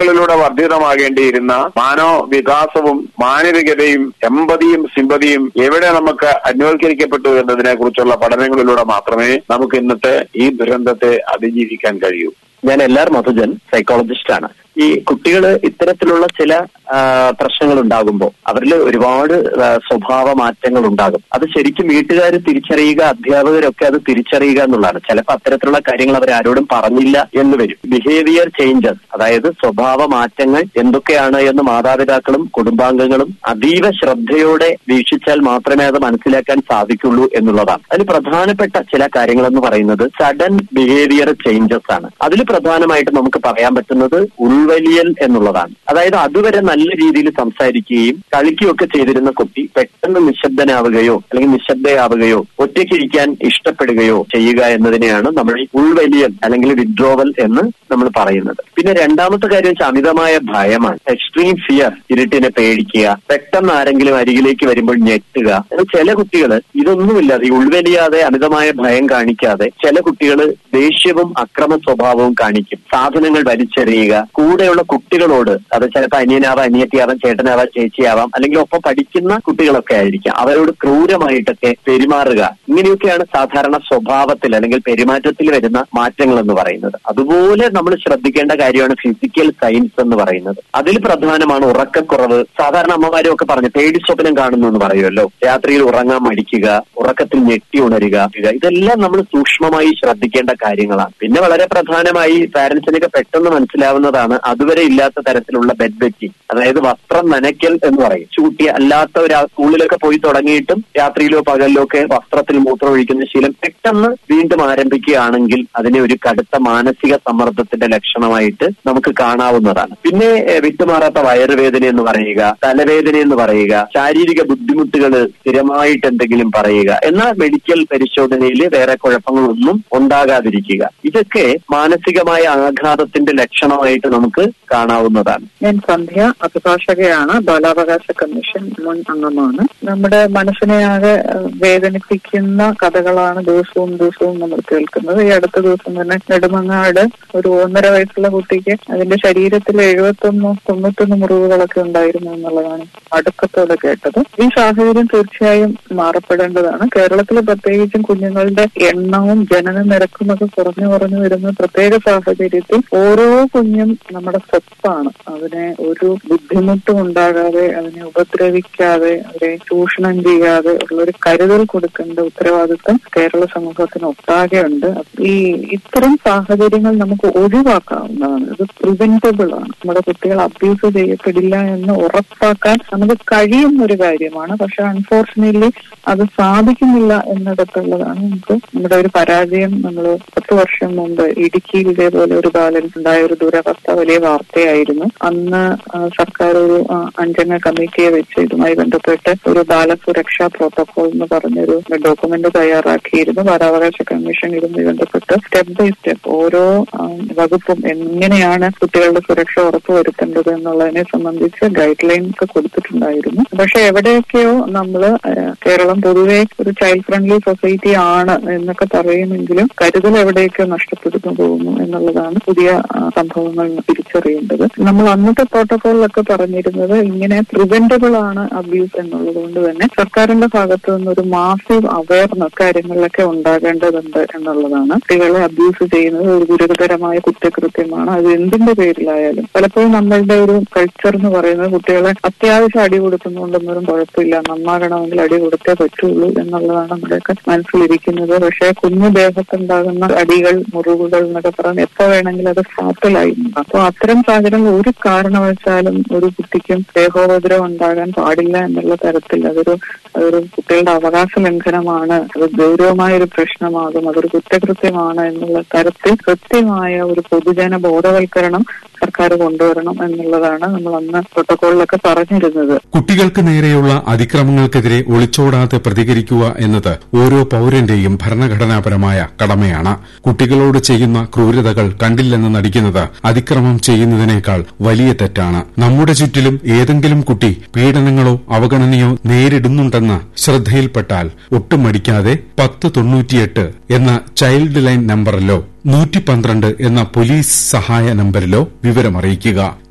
കളിലൂടെ വർദ്ധിതമാകേണ്ടിയിരുന്ന മാനവ വികാസവും മാനവികതയും എമ്പതിയും സിമ്പതിയും എവിടെ നമുക്ക് അന്വൽക്കരിക്കപ്പെട്ടു എന്നതിനെ കുറിച്ചുള്ള പഠനങ്ങളിലൂടെ മാത്രമേ നമുക്ക് ഇന്നത്തെ ഈ ദുരന്തത്തെ അതിജീവിക്കാൻ കഴിയൂ ഞാൻ എല്ലാർ മധുജൻ സൈക്കോളജിസ്റ്റ് ആണ് ഈ കുട്ടികൾ ഇത്തരത്തിലുള്ള ചില പ്രശ്നങ്ങൾ ഉണ്ടാകുമ്പോൾ അവരിൽ ഒരുപാട് ആ, സ്വഭാവ മാറ്റങ്ങൾ ഉണ്ടാകും അത് ശരിക്കും വീട്ടുകാർ തിരിച്ചറിയുക അധ്യാപകരൊക്കെ അത് തിരിച്ചറിയുക എന്നുള്ളതാണ് ചിലപ്പോൾ അത്തരത്തിലുള്ള കാര്യങ്ങൾ അവർ ആരോടും പറഞ്ഞില്ല എന്ന് വരും ബിഹേവിയർ ചേഞ്ചസ് അതായത് സ്വഭാവ മാറ്റങ്ങൾ എന്തൊക്കെയാണ് എന്ന് മാതാപിതാക്കളും കുടുംബാംഗങ്ങളും അതീവ ശ്രദ്ധയോടെ വീക്ഷിച്ചാൽ മാത്രമേ അത് മനസ്സിലാക്കാൻ സാധിക്കുള്ളൂ എന്നുള്ളതാണ് അതിൽ പ്രധാനപ്പെട്ട ചില കാര്യങ്ങൾ എന്ന് പറയുന്നത് സഡൻ ബിഹേവിയർ ചേഞ്ചസ് ആണ് അതിൽ പ്രധാനമായിട്ട് നമുക്ക് പറയാൻ പറ്റുന്നത് ഉൾവലിയൽ എന്നുള്ളതാണ് അതായത് അതുവരെ നല്ല രീതിയിൽ സംസാരിക്കുകയും കളിക്കുകയൊക്കെ ചെയ്തിരുന്ന കുട്ടി പെട്ടെന്ന് നിശബ്ദനാവുകയോ അല്ലെങ്കിൽ നിശബ്ദയാവുകയോ ഒറ്റയ്ക്കിരിക്കാൻ ഇഷ്ടപ്പെടുകയോ ചെയ്യുക എന്നതിനെയാണ് നമ്മൾ ഈ ഉൾവലിയൽ അല്ലെങ്കിൽ വിഡ്രോവൽ എന്ന് നമ്മൾ പറയുന്നത് പിന്നെ രണ്ടാമത്തെ കാര്യം വെച്ചാൽ അമിതമായ ഭയമാണ് എക്സ്ട്രീം ഫിയർ ഇരുട്ടിനെ പേടിക്കുക പെട്ടെന്ന് ആരെങ്കിലും അരികിലേക്ക് വരുമ്പോൾ ഞെട്ടുക എന്നാൽ ചില കുട്ടികൾ ഇതൊന്നുമില്ലാതെ ഈ ഉൾവലിയാതെ അമിതമായ ഭയം കാണിക്കാതെ ചില കുട്ടികൾ ദേഷ്യവും അക്രമ സ്വഭാവവും കാണിക്കും സാധനങ്ങൾ വലിച്ചെറിയുക കൂടെയുള്ള കുട്ടികളോട് അത് ചിലപ്പോൾ അനിയനാവാം അനിയത്തിയാവാം ചേട്ടനാവാം ചേച്ചിയാവാം അല്ലെങ്കിൽ ഒപ്പം പഠിക്കുന്ന കുട്ടികളൊക്കെ ആയിരിക്കാം അവരോട് ക്രൂരമായിട്ടൊക്കെ പെരുമാറുക ഇങ്ങനെയൊക്കെയാണ് സാധാരണ സ്വഭാവത്തിൽ അല്ലെങ്കിൽ പെരുമാറ്റത്തിൽ വരുന്ന മാറ്റങ്ങൾ എന്ന് പറയുന്നത് അതുപോലെ നമ്മൾ ശ്രദ്ധിക്കേണ്ട കാര്യമാണ് ഫിസിക്കൽ സയൻസ് എന്ന് പറയുന്നത് അതിൽ പ്രധാനമാണ് ഉറക്കക്കുറവ് സാധാരണ അമ്മമാരും ഒക്കെ പറഞ്ഞു പേടി സ്വപ്നം കാണുന്നു എന്ന് പറയുമല്ലോ രാത്രിയിൽ ഉറങ്ങാൻ മടിക്കുക ഉറക്കത്തിൽ ഞെട്ടി ഉണരുക ഇതെല്ലാം നമ്മൾ സൂക്ഷ്മമായി ശ്രദ്ധിക്കേണ്ട കാര്യങ്ങളാണ് പിന്നെ വളരെ പ്രധാനമായി പാരന്റ്സിനൊക്കെ പെട്ടെന്ന് മനസ്സിലാവുന്നതാണ് അതുവരെ ഇല്ലാത്ത തരത്തിലുള്ള ബെഡ് വെറ്റിംഗ് അതായത് വസ്ത്രം നനയ്ക്കൽ എന്ന് പറയും ചൂട്ടി അല്ലാത്ത ഒരു സ്കൂളിലൊക്കെ പോയി തുടങ്ങിയിട്ടും രാത്രിയിലോ പകലിലോ ഒക്കെ വസ്ത്രത്തിൽ മൂത്രം ഒഴിക്കുന്ന ശീലം പെട്ടെന്ന് വീണ്ടും ആരംഭിക്കുകയാണെങ്കിൽ അതിനെ ഒരു കടുത്ത മാനസിക സമ്മർദ്ദത്തിന്റെ ലക്ഷണമായിട്ട് നമുക്ക് കാണാവുന്നതാണ് പിന്നെ ഏഹ്, വിട്ടുമാറാത്ത വയറുവേദന എന്ന് പറയുക തലവേദന എന്ന് പറയുക ശാരീരിക ബുദ്ധിമുട്ടുകൾ സ്ഥിരമായിട്ട് എന്തെങ്കിലും പറയുക എന്നാൽ മെഡിക്കൽ പരിശോധനയിൽ വേറെ കുഴപ്പങ്ങളൊന്നും ഉണ്ടാകാതിരിക്കുക ഇതൊക്കെ മാനസികമായ ആഘാതത്തിന്റെ ലക്ഷണമായിട്ട് നമുക്ക് കാണാവുന്നതാണ് ഞാൻ സന്ധ്യ അഭിഭാഷകയാണ് ബാലാവകാശ കമ്മീഷൻ മുൻ അംഗമാണ് നമ്മുടെ മനസ്സിനെ ആകെ ഏഹ്, വേദനിപ്പിക്കുന്ന കഥകളാണ് ദിവസവും ദിവസവും നമ്മൾ കേൾക്കുന്നത് ഈ അടുത്ത ദിവസം തന്നെ നെടുമങ്ങാട് ഒരു ഒന്നര വയസ്സുള്ള കുട്ടിക്ക് അതിന്റെ ശരീരത്തിൽ എഴുപത്തൊന്ന് തൊണ്ണൂറ്റൊന്ന് മുറിവുകളൊക്കെ ഉണ്ടായിരുന്നു എന്നുള്ളതാണ് അടുക്കത്തോടെ കേട്ടത് ഈ സാഹചര്യം തീർച്ചയായും മാറപ്പെടേണ്ടതാണ് കേരളത്തിൽ പ്രത്യേകിച്ചും കുഞ്ഞുങ്ങളുടെ എണ്ണവും ജനന നിരക്കുമൊക്കെ കുറഞ്ഞു കുറഞ്ഞു വരുന്ന പ്രത്യേക സാഹചര്യത്തിൽ ഓരോ കുഞ്ഞും നമ്മുടെ സ്വത്താണ് അതിനെ ഒരു ബുദ്ധിമുട്ടും ഉണ്ടാകാതെ അതിനെ ഉപദ്രവിക്കാതെ അവരെ ചൂഷണം ചെയ്യാതെ ഉള്ള ഒരു കരുതൽ കൊടുക്കേണ്ട ഉത്തരവാദിത്വം കേരള സമൂഹത്തിന് ഒട്ടാകെ ഉണ്ട് ഈ ഇത്തരം സാഹചര്യങ്ങൾ നമുക്ക് ഒഴിവാക്കാവുന്നതാണ് ഇത് പ്രിവെന്റബിൾ ആണ് നമ്മുടെ കുട്ടികൾ അബ്യൂസ് ചെയ്യപ്പെടില്ല എന്ന് ഉറപ്പാക്കാൻ നമുക്ക് കഴിയുന്ന ഒരു കാര്യമാണ് പക്ഷെ അൺഫോർച്ചുനേറ്റ്ലി അത് സാധിക്കുന്നില്ല എന്നിടത്തുള്ളതാണ് നമുക്ക് നമ്മുടെ ഒരു പരാജയം നമ്മൾ പത്ത് വർഷം മുമ്പ് ഇടുക്കിയിൽ ഇതേപോലെ ഒരു ബാലൻ ഉണ്ടായ ഒരു ദുരവസ്ഥ വലിയ വാർത്തയായിരുന്നു അന്ന് ആ, സർക്കാർ ഒരു ആ, അഞ്ചംഗ കമ്മിറ്റിയെ വെച്ച് ഇതുമായി ബന്ധപ്പെട്ട് ഒരു ബാലസുരക്ഷാ പ്രോട്ടോകോൾ എന്ന് പറഞ്ഞൊരു ഡോക്യുമെന്റ് തയ്യാറാക്കിയിരുന്നു ബാലാവകാശ കമ്മീഷൻ ഇതുമായി ബന്ധപ്പെട്ട് സ്റ്റെപ്പ് ബൈ സ്റ്റെപ്പ് ഓരോ ആ, വകുപ്പും എങ്ങനെയാണ് കുട്ടികളുടെ സുരക്ഷ ഉറപ്പുവരുത്തേണ്ടത് എന്നുള്ളതിനെ സംബന്ധിച്ച് ഗൈഡ് ലൈൻസ് കൊടുത്തിട്ടുണ്ടായിരുന്നു പക്ഷെ എവിടെയൊക്കെയോ നമ്മൾ കേരളം പൊതുവെ ഒരു ചൈൽഡ് ഫ്രണ്ട്ലി സൊസൈറ്റി ആണ് എന്നൊക്കെ പറയുമെങ്കിലും കരുതൽ എവിടെയൊക്കെ നഷ്ടപ്പെടുന്നു പോകുന്നു എന്നുള്ളതാണ് പുതിയ ആ, സംഭവങ്ങൾ തിരിച്ചറിയേണ്ടത് നമ്മൾ അന്നത്തെ പ്രോട്ടോകോളിലൊക്കെ പറഞ്ഞിരുന്നത് ഇങ്ങനെ പ്രിവെന്റബിൾ ആണ് അബ്യൂസ് എന്നുള്ളത് കൊണ്ട് തന്നെ സർക്കാരിന്റെ ഭാഗത്തു നിന്നൊരു മാസീവ് അവയർനെസ് കാര്യങ്ങളിലൊക്കെ ഉണ്ടാകേണ്ടതുണ്ട് എന്നുള്ളതാണ് കുട്ടികളെ അബ്യൂസ് ചെയ്യുന്നത് ഒരു ഗുരുതരമായ കുറ്റകൃത്യമാണ് അത് എന്തിന്റെ പേരിലായാലും പലപ്പോഴും നമ്മളുടെ ഒരു കൾച്ചർ എന്ന് പറയുന്നത് കുട്ടികളെ അത്യാവശ്യം അടി കൊടുക്കുന്നുണ്ടെന്നൊന്നും കുഴപ്പമില്ല നന്നാകണമെങ്കിൽ അടി കൊടുത്തേ പറ്റുള്ളൂ എന്നുള്ളതാണ് നമ്മുടെയൊക്കെ മനസ്സിലിരിക്കുന്നത് പക്ഷേ കുഞ്ഞു ദേഹത്തുണ്ടാകുന്ന അടികൾ മുറിവുകൾ എന്നൊക്കെ പറഞ്ഞ് എപ്പോ വേണമെങ്കിലും അത് ഫാറ്റലായി അപ്പൊ അത്തരം സാഹചര്യങ്ങൾ ഒരു കാരണവശാലും ഒരു കുട്ടിക്കും ദേഹോപദ്രവം ഉണ്ടാകാൻ പാടില്ല എന്നുള്ള തരത്തിൽ അതൊരു അതൊരു കുട്ടികളുടെ അവകാശ ലംഘനമാണ് അത് ഗൗരവമായ ഒരു പ്രശ്നമാകും അതൊരു കുറ്റകൃത്യമാണ് എന്നുള്ള തരത്തിൽ കൃത്യമായ ഒരു പൊതുജന ബോധവൽക്കരണം സർക്കാർ കൊണ്ടുവരണം എന്നുള്ളതാണ് നമ്മൾ അന്ന് പ്രോട്ടോകോളിലൊക്കെ പറഞ്ഞിരുന്നത് കുട്ടികൾക്ക് നേരെയുള്ള അതിക്രമങ്ങൾക്കെതിരെ ഒളിച്ചോടാതെ പ്രതികരിക്കുക എന്നത് ഓരോ പൌരന്റെയും ഭരണഘടനാപരമായ കടമയാണ് കുട്ടികളോട് ചെയ്യുന്ന ക്രൂരതകൾ കണ്ടില്ലെന്ന് നടിക്കുന്നത് അതിക്രമം ചെയ്യുന്നതിനേക്കാൾ വലിയ തെറ്റാണ് നമ്മുടെ ചുറ്റിലും ഏതെങ്കിലും കുട്ടി പീഡനങ്ങളോ അവഗണനയോ നേരിടുന്നുണ്ടെന്ന് ശ്രദ്ധയിൽപ്പെട്ടാൽ ഒട്ടും മടിക്കാതെ പത്ത് തൊണ്ണൂറ്റിയെട്ട് എന്ന ചൈൽഡ് ലൈൻ നമ്പറിലോ നൂറ്റി പന്ത്രണ്ട് എന്ന പോലീസ് സഹായ നമ്പരിലോ വിവരമറിയിക്കുക